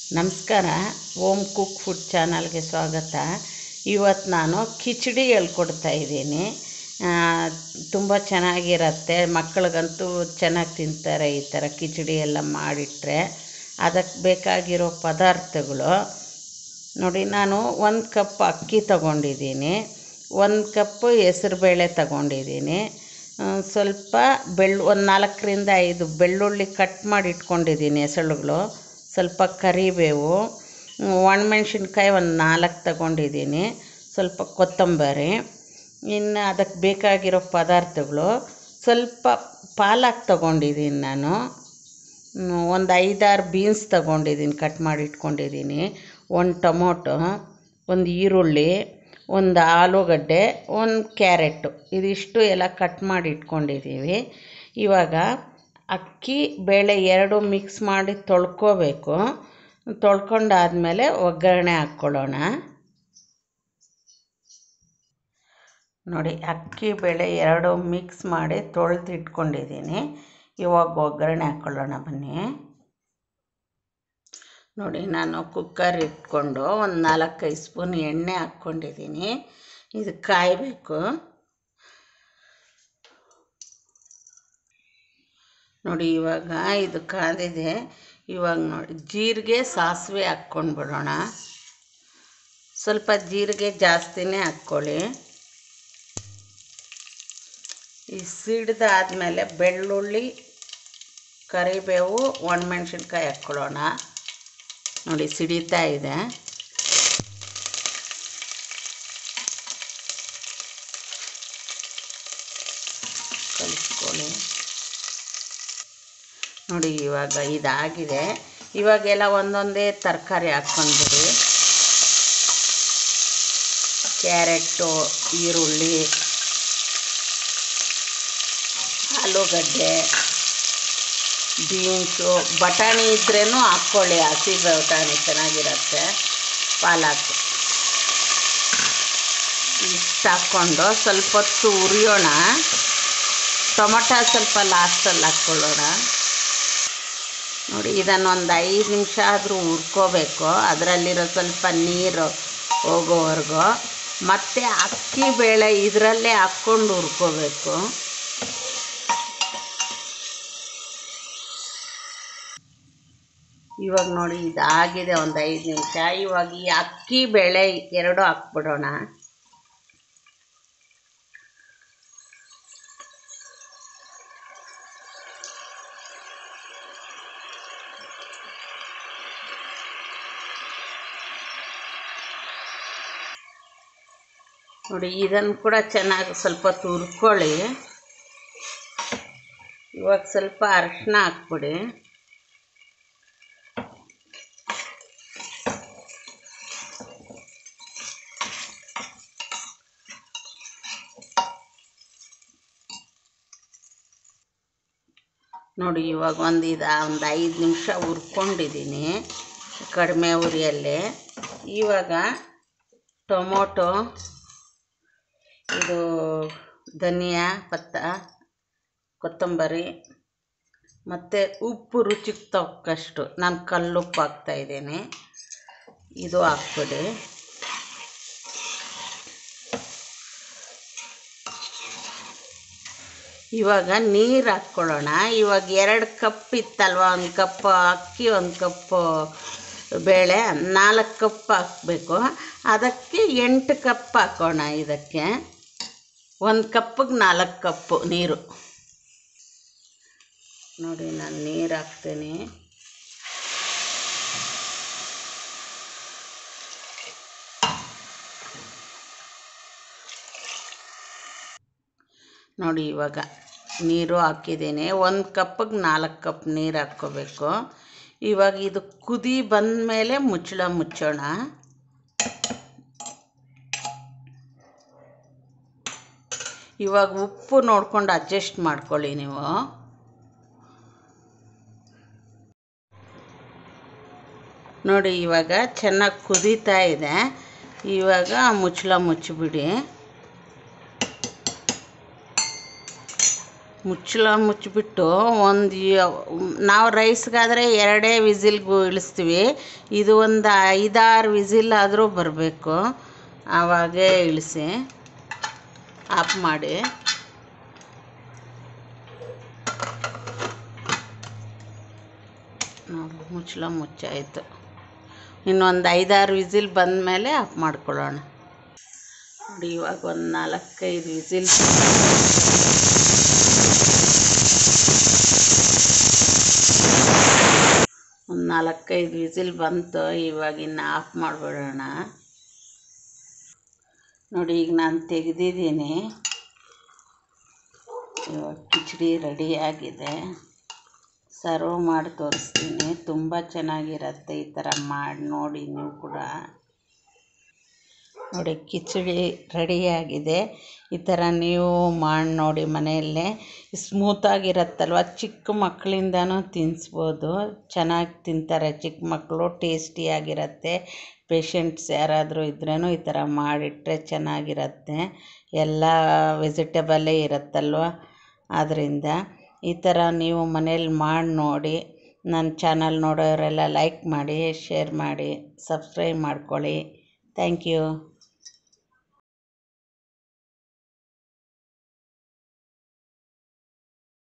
ನಮಸ್ಕಾರ ohm cook food ಚಾನಲ್ಗೆ ಸ್ವಾಗತ ಇವತ್ತು ನಾನು ಕಿಚಡಿ ಹೇಳ್ಕೊಡ್ತಾ ಇದ್ದೀನಿ ತುಂಬ ಚೆನ್ನಾಗಿರತ್ತೆ ಮಕ್ಕಳಿಗಂತೂ ಚೆನ್ನಾಗಿ ತಿಂತಾರೆ ಈ ಥರ ಕಿಚಡಿ ಎಲ್ಲ ಮಾಡಿಟ್ರೆ ಅದಕ್ಕೆ ಬೇಕಾಗಿರೋ ಪದಾರ್ಥಗಳು ನೋಡಿ ನಾನು ಒಂದು ಕಪ್ ಅಕ್ಕಿ ತಗೊಂಡಿದ್ದೀನಿ ಒಂದು ಕಪ್ಪು ಹೆಸ್ರುಬೇಳೆ ತಗೊಂಡಿದ್ದೀನಿ ಆ, ಸ್ವಲ್ಪ ಬೆಳ್ಳು ಒಂದು ನಾಲ್ಕರಿಂದ ಐದು ಬೆಳ್ಳುಳ್ಳಿ ಕಟ್ ಮಾಡಿ ಇಟ್ಕೊಂಡಿದ್ದೀನಿ ಎಸಳುಗಳು ಸ್ವಲ್ಪ ಕರಿಬೇವು ಒಣಮೆಣ್ಸಿನ್ಕಾಯಿ ಒಂದು ನಾಲ್ಕು ತಗೊಂಡಿದ್ದೀನಿ ಸ್ವಲ್ಪ ಕೊತ್ತಂಬರಿ ಇನ್ನು ಅದಕ್ಕೆ ಬೇಕಾಗಿರೋ ಪದಾರ್ಥಗಳು ಸ್ವಲ್ಪ ಪಾಲಕ್ ತಗೊಂಡಿದ್ದೀನಿ ನಾನು ಒಂದು ಐದಾರು ಬೀನ್ಸ್ ತಗೊಂಡಿದ್ದೀನಿ ಕಟ್ ಮಾಡಿ ಇಟ್ಕೊಂಡಿದ್ದೀನಿ ಒಂದು ಟೊಮೊಟೊ ಒಂದು ಈರುಳ್ಳಿ ಒಂದು ಆಲೂಗಡ್ಡೆ ಒಂದು ಕ್ಯಾರೆಟು ಇದಿಷ್ಟು ಎಲ್ಲ ಕಟ್ ಮಾಡಿ ಇಟ್ಕೊಂಡಿದ್ದೀವಿ ಇವಾಗ ಅಕ್ಕಿ ಬೇಳೆ ಎರಡು ಮಿಕ್ಸ್ ಮಾಡಿ ತೊಳ್ಕೊಬೇಕು ತೊಳ್ಕೊಂಡಾದ್ಮೇಲೆ ಒಗ್ಗರಣೆ ಹಾಕ್ಕೊಳ್ಳೋಣ ನೋಡಿ ಅಕ್ಕಿ ಬೇಳೆ ಎರಡು ಮಿಕ್ಸ್ ಮಾಡಿ ತೊಳೆದು ಇಟ್ಕೊಂಡಿದ್ದೀನಿ ಇವಾಗ ಒಗ್ಗರಣೆ ಹಾಕ್ಕೊಳ್ಳೋಣ ಬನ್ನಿ ನೋಡಿ ನಾನು ಕುಕ್ಕರ್ ಇಟ್ಕೊಂಡು ಒಂದು ನಾಲ್ಕೈದು ಸ್ಪೂನ್ ಎಣ್ಣೆ ಹಾಕ್ಕೊಂಡಿದ್ದೀನಿ ಇದು ಕಾಯಬೇಕು ನೋಡಿ ಇವಾಗ ಇದು ಕಾದಿದೆ ಇವಾಗ ನೋಡಿ ಜೀರಿಗೆ ಸಾಸಿವೆ ಹಾಕ್ಕೊಂಡು ಬಿಡೋಣ ಸ್ವಲ್ಪ ಜೀರಿಗೆ ಜಾಸ್ತಿನೇ ಹಾಕ್ಕೊಳ್ಳಿ ಈ ಸಿಡ್ದಾದ್ಮೇಲೆ ಬೆಳ್ಳುಳ್ಳಿ ಕರಿಬೇವು ಒಣಮೆಣ್ಸಿನ್ಕಾಯಿ ಹಾಕ್ಕೊಳ್ಳೋಣ ನೋಡಿ ಸಿಡಿತಾ ಇದೆ ಕಲಿಸ್ಕೊಳ್ಳಿ ನೋಡಿ ಇವಾಗ ಇದಾಗಿದೆ ಇವಾಗೆಲ್ಲ ಒಂದೊಂದೇ ತರಕಾರಿ ಹಾಕ್ಕೊಂಡ್ಬಿಡಿ ಕ್ಯಾರೆಟು ಈರುಳ್ಳಿ ಆಲೂಗಡ್ಡೆ ಬೀನ್ಸು ಬಟಾಣಿ ಇದ್ರೇನು ಹಾಕ್ಕೊಳ್ಳಿ ಹಸಿ ಬಟಾಣಿ ಚೆನ್ನಾಗಿರುತ್ತೆ ಪಾಲಕ್ ಇಷ್ಟು ಹಾಕ್ಕೊಂಡು ಸ್ವಲ್ಪ ಹೊತ್ತು ಉರಿಯೋಣ ಟೊಮೊಟೊ ಸ್ವಲ್ಪ ಲಾಸ್ಟಲ್ಲಿ ಹಾಕ್ಕೊಳ್ಳೋಣ ನೋಡಿ ಇದನ್ನೊಂದು ಐದು ನಿಮಿಷ ಆದರೂ ಹುರ್ಕೋಬೇಕು ಅದರಲ್ಲಿರೋ ಸ್ವಲ್ಪ ನೀರು ಹೋಗೋವರೆಗೂ ಮತ್ತು ಅಕ್ಕಿ ಬೇಳೆ ಇದರಲ್ಲೇ ಹಾಕ್ಕೊಂಡು ಹುರ್ಕೋಬೇಕು ಇವಾಗ ನೋಡಿ ಇದಾಗಿದೆ ಒಂದು ಐದು ನಿಮಿಷ ಇವಾಗ ಈ ಅಕ್ಕಿ ಬೇಳೆ ಎರಡು ಹಾಕ್ಬಿಡೋಣ ನೋಡಿ ಇದನ್ನು ಕೂಡ ಚೆನ್ನಾಗಿ ಸ್ವಲ್ಪ ಹೊತ್ತು ಹುರ್ಕೊಳ್ಳಿ ಇವಾಗ ಸ್ವಲ್ಪ ಅರಿಶಿನ ಹಾಕ್ಬಿಡಿ ನೋಡಿ ಇವಾಗ ಒಂದು ಇದು ಒಂದು ಐದು ನಿಮಿಷ ಹುರ್ಕೊಂಡಿದ್ದೀನಿ ಕಡಿಮೆ ಉರಿಯಲ್ಲೇ ಇವಾಗ ಟೊಮೊಟೊ ಇದು ಧನಿಯಾ ಪತ್ತ ಕೊತ್ತಂಬರಿ ಮತ್ತು ಉಪ್ಪು ರುಚಿಗೆ ತಕ್ಕಷ್ಟು ನಾನು ಕಲ್ಲುಪ್ಪು ಹಾಕ್ತಾಯಿದ್ದೀನಿ ಇದು ಹಾಕ್ಬಿಡಿ ಇವಾಗ ನೀರು ಹಾಕ್ಕೊಳ್ಳೋಣ ಇವಾಗ ಎರಡು ಕಪ್ ಇತ್ತಲ್ವ ಒಂದು ಕಪ್ ಅಕ್ಕಿ ಒಂದು ಕಪ್ಪು ಬೇಳೆ ನಾಲ್ಕು ಕಪ್ ಹಾಕಬೇಕು ಅದಕ್ಕೆ ಎಂಟು ಕಪ್ ಹಾಕೋಣ ಇದಕ್ಕೆ ಒಂದು ಕಪ್ಪಿಗೆ ನಾಲ್ಕು ಕಪ್ಪು ನೀರು ನೋಡಿ ನಾನು ನೀರು ಹಾಕ್ತೀನಿ ನೋಡಿ ಇವಾಗ ನೀರು ಹಾಕಿದ್ದೀನಿ ಒಂದು ಕಪ್ಪಿಗೆ ನಾಲ್ಕು ಕಪ್ ನೀರು ಹಾಕ್ಕೋಬೇಕು ಇವಾಗ ಇದು ಕುದಿ ಬಂದಮೇಲೆ ಮುಚ್ಚಳ ಮುಚ್ಚೋಣ ಇವಾಗ ಉಪ್ಪು ನೋಡ್ಕೊಂಡು ಅಡ್ಜಸ್ಟ್ ಮಾಡ್ಕೊಳ್ಳಿ ನೀವು ನೋಡಿ ಇವಾಗ ಚೆನ್ನಾಗಿ ಕುದೀತಾ ಇದೆ ಇವಾಗ ಮುಚ್ಚಳ ಮುಚ್ಚಿಬಿಡಿ ಮುಚ್ಚಳ ಮುಚ್ಚಿಬಿಟ್ಟು ಒಂದು ನಾವು ರೈಸ್ಗಾದರೆ ಎರಡೇ ವಿಸಿಲ್ಗೂ ಇಳಿಸ್ತೀವಿ ಇದು ಒಂದು ಐದಾರು ವಿಸಿಲ್ ಆದರೂ ಬರಬೇಕು ಆವಾಗೇ ಇಳಿಸಿ ಆಫ್ ಮಾಡಿ ನೋಡಿ ಮುಚ್ಚಳ ಮುಚ್ಚಾಯಿತು ಇನ್ನೊಂದು ಐದಾರು ವಿಸಿಲ್ ಬಂದಮೇಲೆ ಆಫ್ ಮಾಡ್ಕೊಳ್ಳೋಣ ನೋಡಿ ಇವಾಗ ಒಂದು ನಾಲ್ಕೈದು ವಿಸಿಲ್ ಒಂದು ನಾಲ್ಕೈದು ವಿಸಿಲ್ ಬಂತು ಇವಾಗ ಇನ್ನು ಆಫ್ ಮಾಡಿಬಿಡೋಣ ನೋಡಿ ಈಗ ನಾನು ತೆಗೆದಿದ್ದೀನಿ ಇವಾಗ ಕಿಚಡಿ ರೆಡಿಯಾಗಿದೆ ಸರ್ವ್ ಮಾಡಿ ತೋರಿಸ್ತೀನಿ ತುಂಬ ಚೆನ್ನಾಗಿರತ್ತೆ ಈ ಥರ ಮಾಡಿ ನೋಡಿ ನೀವು ಕೂಡ ನೋಡಿ ಕಿಚಡಿ ರೆಡಿಯಾಗಿದೆ ಈ ಥರ ನೀವು ಮಾಡಿ ನೋಡಿ ಮನೆಯಲ್ಲೇ ಸ್ಮೂತಾಗಿರತ್ತಲ್ವ ಚಿಕ್ಕ ಮಕ್ಕಳಿಂದನೂ ತಿನ್ನಿಸ್ಬೋದು ಚೆನ್ನಾಗಿ ತಿಂತಾರೆ ಚಿಕ್ಕ ಮಕ್ಕಳು ಟೇಸ್ಟಿಯಾಗಿರತ್ತೆ ಪೇಷಂಟ್ಸ್ ಯಾರಾದರೂ ಇದ್ರೂ ಈ ಥರ ಮಾಡಿಟ್ರೆ ಚೆನ್ನಾಗಿರತ್ತೆ ಎಲ್ಲ ವೆಜಿಟೇಬಲ್ಲೇ ಇರುತ್ತಲ್ವ ಆದ್ದರಿಂದ ಈ ಥರ ನೀವು ಮನೇಲಿ ಮಾಡಿ ನೋಡಿ ನನ್ನ ಚಾನಲ್ ನೋಡೋರೆಲ್ಲ ಲೈಕ್ ಮಾಡಿ ಶೇರ್ ಮಾಡಿ ಸಬ್ಸ್ಕ್ರೈಬ್ ಮಾಡ್ಕೊಳ್ಳಿ ಥ್ಯಾಂಕ್ ಯು